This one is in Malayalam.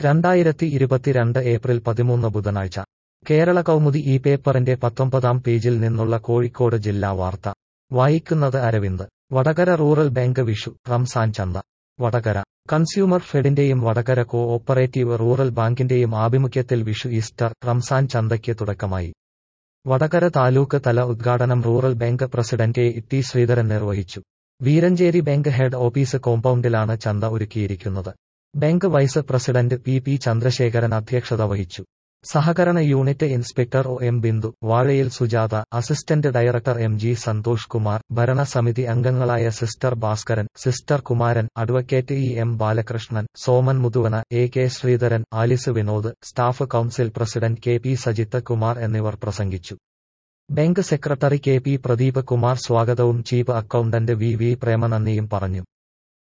രണ്ടായിരത്തി ഇരുപത്തിരണ്ട് ഏപ്രിൽ പതിമൂന്ന് ബുധനാഴ്ച കേരള കൗമുദി ഈ പേപ്പറിന്റെ പത്തൊമ്പതാം പേജിൽ നിന്നുള്ള കോഴിക്കോട് ജില്ലാ വാർത്ത വായിക്കുന്നത് അരവിന്ദ് വടകര റൂറൽ ബാങ്ക് വിഷു റംസാൻ ചന്ത വടകര കൺസ്യൂമർ ഫെഡിന്റെയും വടകര കോ ഓപ്പറേറ്റീവ് റൂറൽ ബാങ്കിന്റെയും ആഭിമുഖ്യത്തിൽ വിഷു ഈസ്റ്റർ റംസാൻ ചന്തയ്ക്ക് തുടക്കമായി വടകര താലൂക്ക് തല ഉദ്ഘാടനം rural bank president A T Sreedharan നിർവഹിച്ചു വീരഞ്ചേരി ബാങ്ക് ഹെഡ് ഓഫീസ് കോമ്പൗണ്ടിലാണ് ചന്ത ഒരുക്കിയിരിക്കുന്നത് bank vice president P P Chandrasekharan അധ്യക്ഷത വഹിച്ചു സഹകരണ unit inspector O M Bindu Vazhayil Sujatha assistant director M G Santhosh Kumar ഭരണസമിതി അംഗങ്ങളായ sister Bhaskaran sister Kumaran advocate E M Balakrishnan Soman Muthuvana A K Sreedharan Alice Vinod staff council president K P Sajith Kumar എന്നിവർ പ്രസംഗിച്ചു bank secretary K P Pradeep Kumar സ്വാഗതവും ചീഫ് അക്കൌണ്ടന്റ് വി വി പ്രേമനന്ദിയും പറഞ്ഞു